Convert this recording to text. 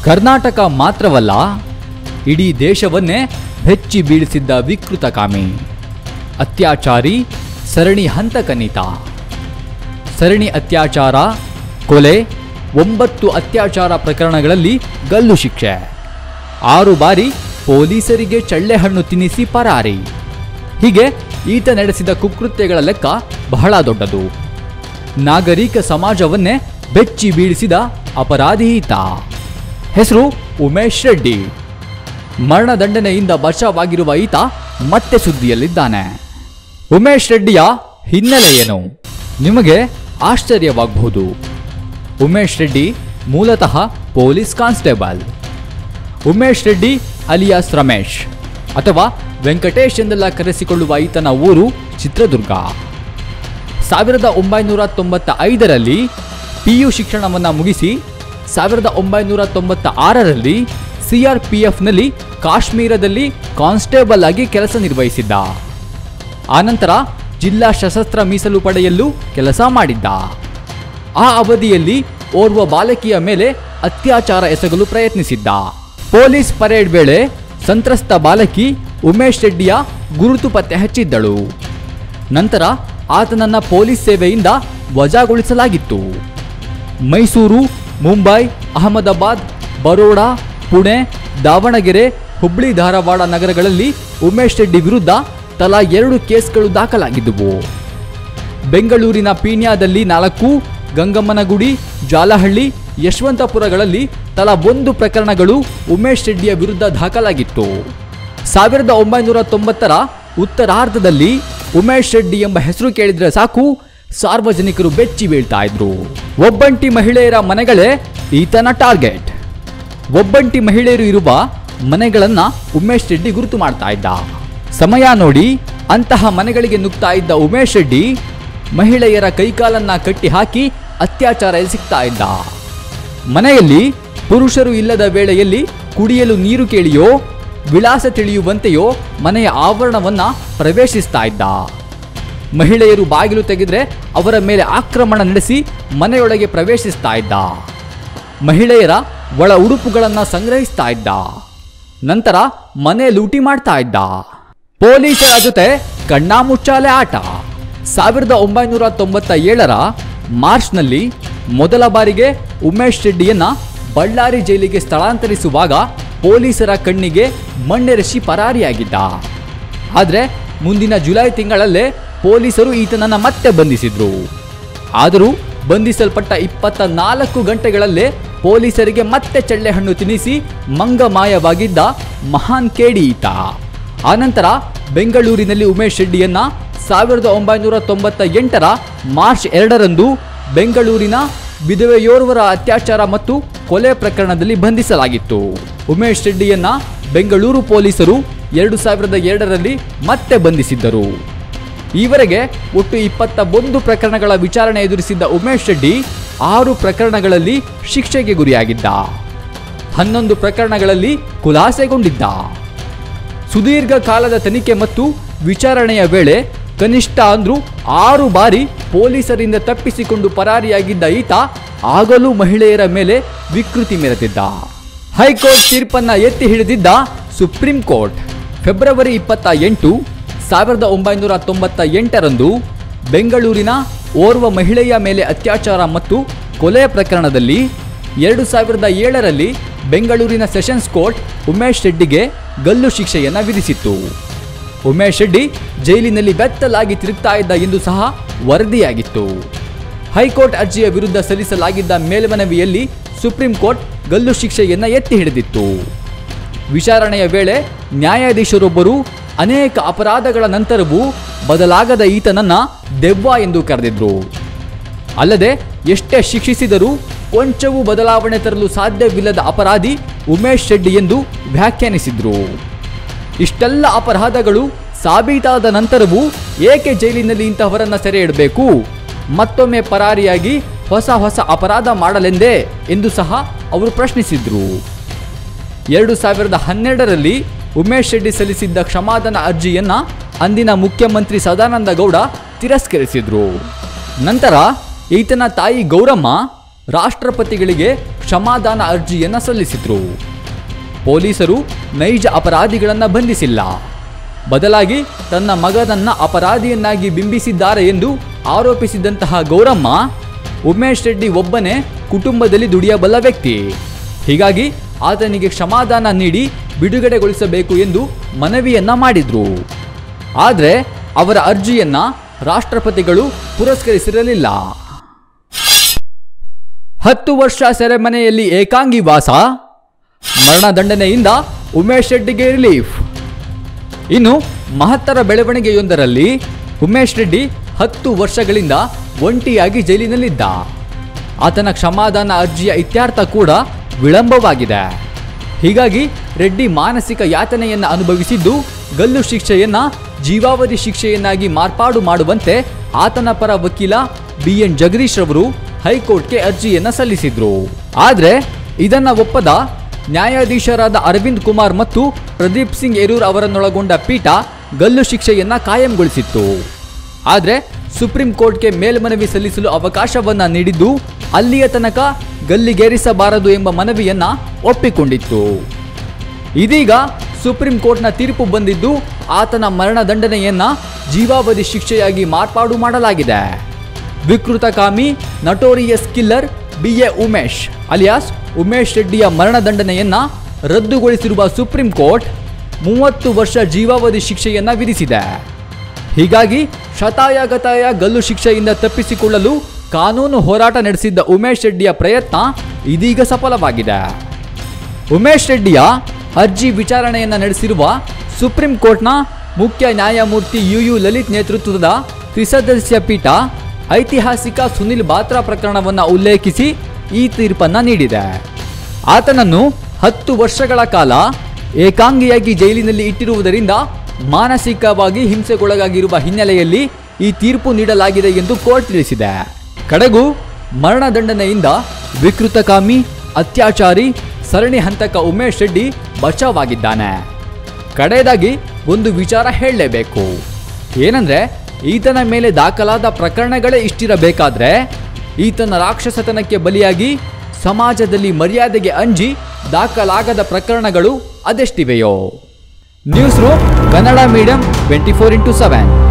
ಕರ್ನಾಟಕ ಮಾತ್ರವಲ್ಲ ಇಡೀ ದೇಶವನ್ನೇ ಬೆಚ್ಚಿ ಬೀಳಿಸಿದ್ದ ವಿಕೃತ ಕಾಮಿ ಅತ್ಯಾಚಾರಿ ಸರಣಿ ಹಂತಕನೀತ ಸರಣಿ ಅತ್ಯಾಚಾರ ಕೊಲೆ ಒಂಬತ್ತು ಅತ್ಯಾಚಾರ ಪ್ರಕರಣಗಳಲ್ಲಿ ಗಲ್ಲು ಶಿಕ್ಷೆ ಆರು ಬಾರಿ ಪೊಲೀಸರಿಗೆ ಚಳ್ಳೆಹಣ್ಣು ತಿನ್ನಿಸಿ ಪರಾರಿ ಹೀಗೆ ಈತ ನಡೆಸಿದ ಕುಕೃತ್ಯಗಳ ಲೆಕ್ಕ ಬಹಳ ದೊಡ್ಡದು ನಾಗರಿಕ ಸಮಾಜವನ್ನೇ ಬೆಚ್ಚಿ ಬೀಳಿಸಿದ ಅಪರಾಧಿ ಈತ ಹೆಸರು ಉಮೇಶ್ ರೆಡ್ಡಿ ಮರಣದಂಡನೆಯಿಂದ ಬಚಾವಾಗಿರುವ ಈತ ಮತ್ತೆ ಸುದ್ದಿಯಲ್ಲಿದ್ದಾನೆ ಉಮೇಶ್ ರೆಡ್ಡಿಯ ಹಿನ್ನೆಲೆ ಏನು ನಿಮಗೆ ಆಶ್ಚರ್ಯವಾಗಬಹುದು ಉಮೇಶ್ ರೆಡ್ಡಿ ಮೂಲತಃ police constable Umesh Reddy alias Ramesh ಅಥವಾ ವೆಂಕಟೇಶ್ ಎಂದೆಲ್ಲ ಕರೆಸಿಕೊಳ್ಳುವ ಈತನ ಊರು ಚಿತ್ರದುರ್ಗ ಸಾವಿರದ ಒಂಬೈನೂರ ತೊಂಬತ್ತ ಐದರಲ್ಲಿ ಪಿ ಯು ಶಿಕ್ಷಣವನ್ನು ಮುಗಿಸಿ ಸಾವಿರದ ಒಂಬೈನೂರ ತೊಂಬತ್ತ ಆರರಲ್ಲಿ ಸಿ ಆರ್ ಪಿ ಎಫ್ನಲ್ಲಿ ಕಾಶ್ಮೀರದಲ್ಲಿ ಕಾನ್ಸ್ಟೇಬಲ್ ಆಗಿ ಕೆಲಸ ನಿರ್ವಹಿಸಿದ್ದ ಆನಂತರ ಜಿಲ್ಲಾ ಸಶಸ್ತ್ರ ಮೀಸಲು ಪಡೆಯಲ್ಲೂ ಕೆಲಸ ಮಾಡಿದ್ದ ಆ ಅವಧಿಯಲ್ಲಿ ಓರ್ವ ಬಾಲಕಿಯ ಮೇಲೆ ಅತ್ಯಾಚಾರ ಎಸಗಲು ಪ್ರಯತ್ನಿಸಿದ್ದ ಪೊಲೀಸ್ ಪರೇಡ್ ವೇಳೆ ಸಂತ್ರಸ್ತ ಬಾಲಕಿ ಉಮೇಶ್ ರೆಡ್ಡಿಯ ಗುರುತು ಪತ್ತೆ ಹಚ್ಚಿದ್ದಳು ನಂತರ ಆತನನ್ನ ಪೊಲೀಸ್ ಸೇವೆಯಿಂದ ವಜಾಗೊಳಿಸಲಾಗಿತ್ತು ಮೈಸೂರು ಮುಂಬೈ ಅಹಮದಾಬಾದ್ ಬರೋಡಾ ಪುಣೆ ದಾವಣಗೆರೆ ಹುಬ್ಳಿ ಧಾರವಾಡ ನಗರಗಳಲ್ಲಿ ಉಮೇಶ್ ರೆಡ್ಡಿ ವಿರುದ್ಧ ತಲಾ ಎರಡು ಕೇಸ್ಗಳು ದಾಖಲಾಗಿದ್ದುವು ಬೆಂಗಳೂರಿನ ಪೀಣ್ಯದಲ್ಲಿ ನಾಲ್ಕು ಗಂಗಮ್ಮನಗುಡಿ ಜಾಲಹಳ್ಳಿ ಯಶವಂತಪುರಗಳಲ್ಲಿ ತಲಾ ಒಂದು ಪ್ರಕರಣಗಳು ಉಮೇಶ್ ರೆಡ್ಡಿಯ ವಿರುದ್ಧ ದಾಖಲಾಗಿತ್ತು ಸಾವಿರದ ಒಂಬೈನೂರ ತೊಂಬತ್ತರ ಉತ್ತರಾರ್ಧದಲ್ಲಿ ಉಮೇಶ್ ರೆಡ್ಡಿ ಎಂಬ ಹೆಸರು ಕೇಳಿದ್ರೆ ಸಾಕು ಸಾರ್ವಜನಿಕರು ಬೆಚ್ಚಿ ಬೀಳ್ತಾ ಇದ್ರು ಒಬ್ಬಂಟಿ ಮಹಿಳೆಯರ ಮನೆಗಳೇ ಈತನ ಟಾರ್ಗೆಟ್ ಒಬ್ಬಂಟಿ ಮಹಿಳೆಯರು ಇರುವ ಮನೆಗಳನ್ನ ಉಮೇಶ್ ರೆಡ್ಡಿ ಗುರುತು ಮಾಡ್ತಾ ಇದ್ದ ಸಮಯ ನೋಡಿ ಅಂತಹ ಮನೆಗಳಿಗೆ ನುಗ್ತಾ ಇದ್ದ ಉಮೇಶ್ ರೆಡ್ಡಿ ಮಹಿಳೆಯರ ಕೈಕಾಲನ್ನ ಕಟ್ಟಿ ಹಾಕಿ ಅತ್ಯಾಚಾರ ಎಸಗ್ತಾ ಇದ್ದ ಮನೆಯಲ್ಲಿ ಪುರುಷರು ಇಲ್ಲದ ವೇಳೆಯಲ್ಲಿ ಕುಡಿಯಲು ನೀರು ಕೇಳಿಯೋ ವಿಳಾಸ ತಿಳಿಯುವಂತೆಯೋ ಮನೆಯ ಆವರಣವನ್ನ ಪ್ರವೇಶಿಸ್ತಾ ಇದ್ದ ಮಹಿಳೆಯರು ಬಾಗಿಲು ತೆಗೆದ್ರೆ ಅವರ ಮೇಲೆ ಆಕ್ರಮಣ ನಡೆಸಿ ಮನೆಯೊಳಗೆ ಪ್ರವೇಶಿಸ್ತಾ ಇದ್ದ ಮಹಿಳೆಯರ ಒಳ ಉಡುಪುಗಳನ್ನು ಸಂಗ್ರಹಿಸ್ತಾ ಇದ್ದ ನಂತರ ಮನೆ ಲೂಟಿ ಮಾಡ್ತಾ ಇದ್ದ ಪೊಲೀಸರ ಜೊತೆ ಕಣ್ಣಾಮುಚ್ಚಾಲೆ ಆಟ ಸಾವಿರದ ಒಂಬೈನೂರ ತೊಂಬತ್ತ ಏಳರ ಮಾರ್ಚ್ನಲ್ಲಿ ಮೊದಲ ಬಾರಿಗೆ ಉಮೇಶ್ ರೆಡ್ಡಿಯನ್ನ ಬಳ್ಳಾರಿ ಜೈಲಿಗೆ ಸ್ಥಳಾಂತರಿಸುವಾಗ ಪೊಲೀಸರ ಕಣ್ಣಿಗೆ ಮಣ್ಣೆರಸಿ ಪರಾರಿಯಾಗಿದ್ದ ಆದರೆ ಮುಂದಿನ ಜುಲೈ ತಿಂಗಳಲ್ಲೇ ಪೊಲೀಸರು ಈತನನ್ನ ಮತ್ತೆ ಬಂಧಿಸಿದ್ರು ಆದರೂ ಬಂಧಿಸಲ್ಪಟ್ಟ ಇಪ್ಪತ್ತ ನಾಲ್ಕು ಗಂಟೆಗಳಲ್ಲೇ ಪೊಲೀಸರಿಗೆ ಮತ್ತೆ ಚಳ್ಳೆಹಣ್ಣು ತಿನ್ನಿಸಿ ಮಂಗಮಾಯವಾಗಿದ್ದ ಮಹಾನ್ ಕೇಡಿ ಈತ ಆನಂತರ ಬೆಂಗಳೂರಿನಲ್ಲಿ ಉಮೇಶ್ ರೆಡ್ಡಿಯನ್ನ ಸಾವಿರದ ಒಂಬೈನೂರ ತೊಂಬತ್ತ ಎಂಟರ ಮಾರ್ಚ್ ಎರಡರಂದು ಬೆಂಗಳೂರಿನ ವಿಧವೆಯೋರ್ವರ ಅತ್ಯಾಚಾರ ಮತ್ತು ಕೊಲೆ ಪ್ರಕರಣದಲ್ಲಿ ಬಂಧಿಸಲಾಗಿತ್ತು ಉಮೇಶ್ ರೆಡ್ಡಿಯನ್ನ ಬೆಂಗಳೂರು ಪೊಲೀಸರು ಎರಡು ಸಾವಿರದ ಎರಡರಲ್ಲಿ ಮತ್ತೆ ಬಂಧಿಸಿದ್ದರು ಈವರೆಗೆ ಒಟ್ಟು ಇಪ್ಪತ್ತ ಒಂದು ಪ್ರಕರಣಗಳ ವಿಚಾರಣೆ ಎದುರಿಸಿದ್ದ ಉಮೇಶ್ ರೆಡ್ಡಿ ಆರು ಪ್ರಕರಣಗಳಲ್ಲಿ ಶಿಕ್ಷೆಗೆ ಗುರಿಯಾಗಿದ್ದ ಹನ್ನೊಂದು ಪ್ರಕರಣಗಳಲ್ಲಿ ಖುಲಾಸೆಗೊಂಡಿದ್ದ ಸುದೀರ್ಘ ಕಾಲದ ತನಿಖೆ ಮತ್ತು ವಿಚಾರಣೆಯ ವೇಳೆ ಕನಿಷ್ಠ ಅಂದ್ರೂ ಆರು ಬಾರಿ ಪೊಲೀಸರಿಂದ ತಪ್ಪಿಸಿಕೊಂಡು ಪರಾರಿಯಾಗಿದ್ದ ಈತ ಆಗಲೂ ಮಹಿಳೆಯರ ಮೇಲೆ ವಿಕೃತಿ ಮೆರೆದಿದ್ದ ಹೈಕೋರ್ಟ್ ತೀರ್ಪನ್ನ ಎತ್ತಿ ಹಿಡಿದಿದ್ದ ಸುಪ್ರೀಂ ಕೋರ್ಟ್ ಫೆಬ್ರವರಿ ಇಪ್ಪತ್ತ ಎಂಟು ಸಾವಿರದ ಒಂಬೈನೂರ ತೊಂಬತ್ತ ಎಂಟರಂದು ಬೆಂಗಳೂರಿನ ಓರ್ವ ಮಹಿಳೆಯ ಮೇಲೆ ಅತ್ಯಾಚಾರ ಮತ್ತು ಕೊಲೆ ಪ್ರಕರಣದಲ್ಲಿ ಎರಡು ಸಾವಿರದ ಏಳರಲ್ಲಿ ಬೆಂಗಳೂರಿನ ಸೆಷನ್ಸ್ ಕೋರ್ಟ್ ಉಮೇಶ್ ರೆಡ್ಡಿಗೆ ಗಲ್ಲು ಶಿಕ್ಷೆಯನ್ನ ವಿಧಿಸಿತ್ತು ಉಮೇಶ್ ರೆಡ್ಡಿ ಜೈಲಿನಲ್ಲಿ ಬೆತ್ತಲಾಗಿ ತಿರುಗ್ತಾ ಇದ್ದ ಎಂದು ಸಹ ವರದಿಯಾಗಿತ್ತು ಹೈಕೋರ್ಟ್ ಅರ್ಜಿಯ ವಿರುದ್ಧ ಸಲ್ಲಿಸಲಾಗಿದ್ದ ಮೇಲ್ಮನವಿಯಲ್ಲಿ ಸುಪ್ರೀಂ ಕೋರ್ಟ್ ಗಲ್ಲು ಶಿಕ್ಷೆಯನ್ನ ಎತ್ತಿ ಹಿಡಿದಿತ್ತು ವಿಚಾರಣೆಯ ವೇಳೆ ನ್ಯಾಯಾಧೀಶರೊಬ್ಬರು ಅನೇಕ ಅಪರಾಧಗಳ ನಂತರವೂ ಬದಲಾಗದ ಈತನನ್ನ ದೆವ್ವ ಎಂದು ಕರೆದಿದ್ರು ಅಲ್ಲದೆ ಎಷ್ಟೇ ಶಿಕ್ಷಿಸಿದರೂ ಕೊಂಚವೂ ಬದಲಾವಣೆ ತರಲು ಸಾಧ್ಯವಿಲ್ಲದ ಅಪರಾಧಿ ಉಮೇಶ್ ರೆಡ್ಡಿ ಎಂದು ವ್ಯಾಖ್ಯಾನಿಸಿದ್ರು ಇಷ್ಟೆಲ್ಲ ಅಪರಾಧಗಳು ಸಾಬೀತಾದ ನಂತರವೂ ಏಕೆ ಜೈಲಿನಲ್ಲಿ ಇಂತಹವರನ್ನ ಸೆರೆ ಇಡಬೇಕು ಮತ್ತೊಮ್ಮೆ ಪರಾರಿಯಾಗಿ ಹೊಸ ಹೊಸ ಅಪರಾಧ ಮಾಡಲೆಂದೇ ಎಂದು ಸಹ ಅವರು ಪ್ರಶ್ನಿಸಿದ್ರು ಎರಡು ಸಾವಿರದ ಹನ್ನೆರಡರಲ್ಲಿ ಉಮೇಶ್ ರೆಡ್ಡಿ ಸಲ್ಲಿಸಿದ್ದ ಕ್ಷಮಾದಾನ ಅರ್ಜಿಯನ್ನ ಅಂದಿನ ಮುಖ್ಯಮಂತ್ರಿ ಸದಾನಂದ ಗೌಡ ತಿರಸ್ಕರಿಸಿದ್ರು ನಂತರ ಈತನ ತಾಯಿ ಗೌರಮ್ಮ ರಾಷ್ಟ್ರಪತಿಗಳಿಗೆ ಕ್ಷಮಾದಾನ ಅರ್ಜಿಯನ್ನ ಸಲ್ಲಿಸಿದ್ರು ಪೊಲೀಸರು ನೈಜ ಅಪರಾಧಿಗಳನ್ನ ಬಂಧಿಸಿಲ್ಲ ಬದಲಾಗಿ ತನ್ನ ಮಗನನ್ನ ಅಪರಾಧಿಯನ್ನಾಗಿ ಬಿಂಬಿಸಿದ್ದಾರೆ ಎಂದು ಆರೋಪಿಸಿದಂತಹ ಗೌರಮ್ಮ ಉಮೇಶ್ ರೆಡ್ಡಿ ಒಬ್ಬನೇ ಕುಟುಂಬದಲ್ಲಿ ದುಡಿಯಬಲ್ಲ ವ್ಯಕ್ತಿ ಹೀಗಾಗಿ ಆತನಿಗೆ ಕ್ಷಮಾದಾನ ನೀಡಿ ಬಿಡುಗಡೆಗೊಳಿಸಬೇಕು ಎಂದು ಮನವಿಯನ್ನ ಮಾಡಿದ್ರು ಆದರೆ ಅವರ ಅರ್ಜಿಯನ್ನ ರಾಷ್ಟ್ರಪತಿಗಳು ಪುರಸ್ಕರಿಸಿರಲಿಲ್ಲ ಹತ್ತು ವರ್ಷ ಸೆರೆಮನೆಯಲ್ಲಿ ಏಕಾಂಗಿ ವಾಸ ಮರಣದಂಡನೆಯಿಂದ ಉಮೇಶ್ ರೆಡ್ಡಿಗೆ ರಿಲೀಫ್ ಇನ್ನು ಮಹತ್ತರ ಬೆಳವಣಿಗೆಯೊಂದರಲ್ಲಿ ಉಮೇಶ್ ರೆಡ್ಡಿ ಹತ್ತು ವರ್ಷಗಳಿಂದ ಒಂಟಿಯಾಗಿ ಜೈಲಿನಲ್ಲಿದ್ದ ಆತನ ಕ್ಷಮಾದಾನ ಅರ್ಜಿಯ ಇತ್ಯರ್ಥ ಕೂಡ ವಿಳಂಬವಾಗಿದೆ ಹೀಗಾಗಿ ರೆಡ್ಡಿ ಮಾನಸಿಕ ಯಾತನೆಯನ್ನ ಅನುಭವಿಸಿದ್ದು ಗಲ್ಲು ಶಿಕ್ಷೆಯನ್ನ ಜೀವಾವಧಿ ಶಿಕ್ಷೆಯನ್ನಾಗಿ ಮಾರ್ಪಾಡು ಮಾಡುವಂತೆ ಆತನ ಪರ ವಕೀಲ ಬಿ ಎನ್ ಜಗದೀಶ್ ರವರು ಹೈಕೋರ್ಟ್ಗೆ ಅರ್ಜಿಯನ್ನ ಸಲ್ಲಿಸಿದ್ರು ಆದ್ರೆ ಇದನ್ನ ಒಪ್ಪದ ನ್ಯಾಯಾಧೀಶರಾದ ಅರವಿಂದ್ ಕುಮಾರ್ ಮತ್ತು ಪ್ರದೀಪ್ ಸಿಂಗ್ ಯರೂರ್ ಅವರನ್ನೊಳಗೊಂಡ ಪೀಠ ಗಲ್ಲು ಶಿಕ್ಷೆಯನ್ನ ಕಾಯಂಗೊಳಿಸಿತ್ತು ಆದರೆ ಸುಪ್ರೀಂ ಕೋರ್ಟ್ಗೆ ಮೇಲ್ಮನವಿ ಸಲ್ಲಿಸಲು ಅವಕಾಶವನ್ನ ನೀಡಿದ್ದು ಅಲ್ಲಿಯ ತನಕ ಗಲ್ಲಿಗೇರಿಸಬಾರದು ಎಂಬ ಮನವಿಯನ್ನ ಒಪ್ಪಿಕೊಂಡಿತ್ತು ಇದೀಗ ಸುಪ್ರೀಂ ಕೋರ್ಟ್ನ ತೀರ್ಪು ಬಂದಿದ್ದು ಆತನ ಮರಣದಂಡನೆಯನ್ನ ಜೀವಾವಧಿ ಶಿಕ್ಷೆಯಾಗಿ ಮಾರ್ಪಾಡು ಮಾಡಲಾಗಿದೆ ವಿಕೃತಕಾಮಿ notorious killer B A Umesh alias Umesh ರೆಡ್ಡಿಯ ಮರಣದಂಡನೆಯನ್ನ ರದ್ದುಗೊಳಿಸಿರುವ ಸುಪ್ರೀಂ ಕೋರ್ಟ್ ಮೂವತ್ತು ವರ್ಷ ಜೀವಾವಧಿ ಶಿಕ್ಷೆಯನ್ನ ವಿಧಿಸಿದೆ ಹೀಗಾಗಿ ಶತಾಯಗತಾಯ ಗಲ್ಲು ಶಿಕ್ಷೆಯಿಂದ ತಪ್ಪಿಸಿಕೊಳ್ಳಲು ಕಾನೂನು ಹೋರಾಟ ನಡೆಸಿದ್ದ ಉಮೇಶ್ ರೆಡ್ಡಿಯ ಪ್ರಯತ್ನ ಇದೀಗ ಸಫಲವಾಗಿದೆ ಉಮೇಶ್ ರೆಡ್ಡಿಯ ಅರ್ಜಿ ವಿಚಾರಣೆಯನ್ನ ನಡೆಸಿರುವ ಸುಪ್ರೀಂ ಕೋರ್ಟ್ನ ಮುಖ್ಯ ನ್ಯಾಯಮೂರ್ತಿ ಯು ಯು ಲಲಿತ್ ನೇತೃತ್ವದ ತ್ರಿಸದಸ್ಯ ಪೀಠ ಐತಿಹಾಸಿಕ ಸುನಿಲ್ ಬಾತ್ರಾ ಪ್ರಕರಣವನ್ನು ಉಲ್ಲೇಖಿಸಿ ಈ ತೀರ್ಪನ್ನ ನೀಡಿದೆ ಆತನನ್ನು ಹತ್ತು ವರ್ಷಗಳ ಕಾಲ ಏಕಾಂಗಿಯಾಗಿ ಜೈಲಿನಲ್ಲಿ ಇಟ್ಟಿರುವುದರಿಂದ ಮಾನಸಿಕವಾಗಿ ಹಿಂಸೆಗೊಳಗಾಗಿರುವ ಹಿನ್ನೆಲೆಯಲ್ಲಿ ಈ ತೀರ್ಪು ನೀಡಲಾಗಿದೆ ಎಂದು ಕೋರ್ಟ್ ತಿಳಿಸಿದೆ ಕಡೆಗೂ ಮರಣದಂಡನೆಯಿಂದ ವಿಕೃತಕಾಮಿ ಅತ್ಯಾಚಾರಿ ಸರಣಿ ಹಂತಕ ಉಮೇಶ್ ರೆಡ್ಡಿ ಬಚಾವಾಗಿದ್ದಾನೆ ಕಡೆಯದಾಗಿ ಒಂದು ವಿಚಾರ ಹೇಳಲೇಬೇಕು ಏನಂದ್ರೆ ಈತನ ಮೇಲೆ ದಾಖಲಾದ ಪ್ರಕರಣಗಳೇ ಇಷ್ಟಿರಬೇಕಾದ್ರೆ ಈತನ ರಾಕ್ಷಸತನಕ್ಕೆ ಬಲಿಯಾಗಿ ಸಮಾಜದಲ್ಲಿ ಮರ್ಯಾದೆಗೆ ಅಂಜಿ ದಾಖಲಾಗದ ಪ್ರಕರಣಗಳು ಅದೆಷ್ಟಿವೆಯೋ news room Kannada medium twenty four into seven